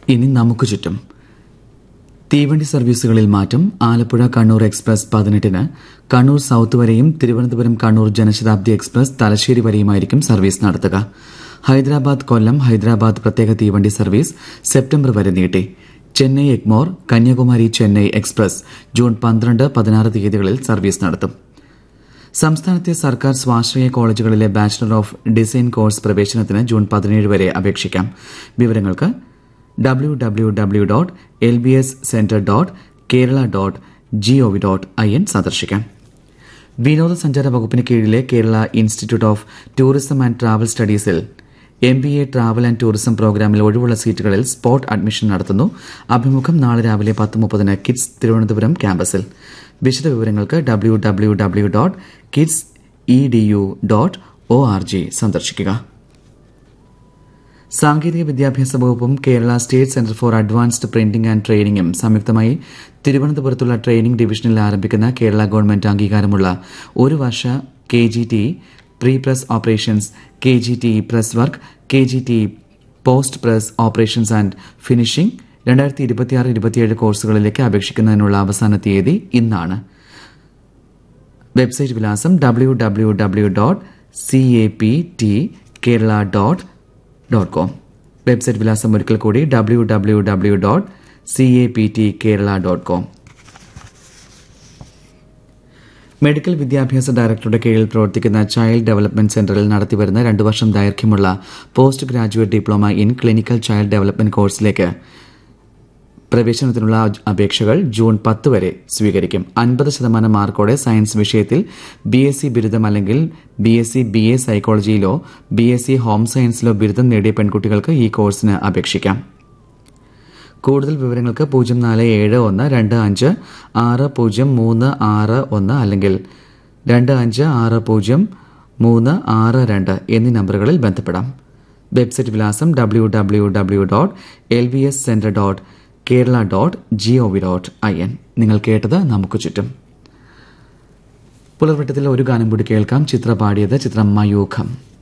ഇനി നമുക്ക് ചുറ്റും തീവണ്ടി സർവീസുകളിൽ മാറ്റം ആലപ്പുഴ കണ്ണൂർ എക്സ്പ്രസ് പതിനെട്ടിന് കണ്ണൂർ സൌത്ത് വരെയും തിരുവനന്തപുരം കണ്ണൂർ ജനശതാബ്ദി എക്സ്പ്രസ് തലശ്ശേരി വരെയുമായിരിക്കും സർവീസ് നടത്തുക ഹൈദരാബാദ് കൊല്ലം ഹൈദരാബാദ് പ്രത്യേക തീവണ്ടി സർവീസ് സെപ്റ്റംബർ വരെ നീട്ടി ചെന്നൈ എഗ്മോർ കന്യാകുമാരി ചെന്നൈ എക്സ്പ്രസ് ജൂൺ പന്ത്രണ്ട് പതിനാറ് തീയതികളിൽ സർവീസ് നടത്തും സംസ്ഥാനത്തെ സർക്കാർ സ്വാശ്രയ കോളേജുകളിലെ ബാച്ചിലർ ഓഫ് ഡിസൈൻ കോഴ്സ് പ്രവേശനത്തിന് ജൂൺ പതിനേഴ് വരെ അപേക്ഷിക്കാം വിവരങ്ങൾക്ക് W W W dot L B S centre dot Kerala dot gov dot I N സന്ദർശിക്കാം വിനോദസഞ്ചാര വകുപ്പിന് കീഴിലെ Kerala institute of tourism and travel സ്റ്റഡീസിൽ M B A travel and tourism പ്രോഗ്രാമിൽ ഒഴിവുള്ള സീറ്റുകളിൽ സ്പോട്ട് അഡ്മിഷൻ നടത്തുന്നു അഭിമുഖം നാളെ രാവിലെ പത്ത് മുപ്പതിന് കിഡ്സ് തിരുവനന്തപുരം ക്യാമ്പസിൽ വിശദവിവരങ്ങൾക്ക് W W W dot kids E D U dot O R G സന്ദർശിക്കുക സാങ്കേതിക വിദ്യാഭ്യാസ വകുപ്പും Kerala state centre for advanced printing and ട്രെയിനിങ്ങും സംയുക്തമായി തിരുവനന്തപുരത്തുള്ള ട്രെയിനിംഗ് ഡിവിഷനിൽ ആരംഭിക്കുന്ന കേരള ഗവൺമെന്റ് അംഗീകാരമുള്ള ഒരു വർഷ K G T pre press operations K G T press work K G T post press operations and finishing രണ്ടായിരത്തി ഇരുപത്തിയാറ് ഇരുപത്തിയേഴ് കോഴ്സുകളിലേക്ക് അപേക്ഷിക്കുന്നതിനുള്ള അവസാന തീയതി ഇന്നാണ് വെബ്സൈറ്റ് വിലാസം W W W dot C A P T Kerala dot dot com website വിലാസം ഒരിക്കൽ കൂടി W W W dot C A P T Kerala dot com medical വിദ്യാഭ്യാസ ഡയറക്ടറുടെ കീഴിൽ പ്രവർത്തിക്കുന്ന ചൈൽഡ് ഡെവലപ്മെന്റ് സെന്ററിൽ നടത്തിവരുന്ന രണ്ടു വർഷം ദൈർഘ്യമുള്ള post graduate diploma in clinical child development കോഴ്സിലേക്ക് പ്രവേശനത്തിനുള്ള അപേക്ഷകൾ ജൂൺ പത്ത് വരെ സ്വീകരിക്കും അൻപത് ശതമാനം മാർക്കോടെ സയൻസ് വിഷയത്തിൽ ബി എസ് സി ബിരുദം അല്ലെങ്കിൽ B S C B A സൈക്കോളജിയിലോ ബി എസ് സി ഹോം സയൻസിലോ ബിരുദം നേടിയ പെൺകുട്ടികൾക്ക് ഈ കോഴ്സിന് അപേക്ഷിക്കാം കൂടുതൽ വിവരങ്ങൾക്ക് പൂജ്യം നാല് ഏഴ് ഒന്ന് രണ്ട് അഞ്ച് ആറ് പൂജ്യം മൂന്ന് ആറ് ഒന്ന് അല്ലെങ്കിൽ രണ്ട് അഞ്ച് ആറ് പൂജ്യം മൂന്ന് ആറ് രണ്ട് എന്നീ നമ്പറുകളിൽ ബന്ധപ്പെടാം വെബ്സൈറ്റ് വിലാസം W W W dot L V S centre dot Kerala dot G O V dot I N നിങ്ങൾ കേട്ടത് നമുക്ക് ചുറ്റും പുലർവട്ടത്തിൽ ഒരു ഗാനം കൂടി കേൾക്കാം ചിത്ര പാടിയത് ചിത്രം മയൂഖം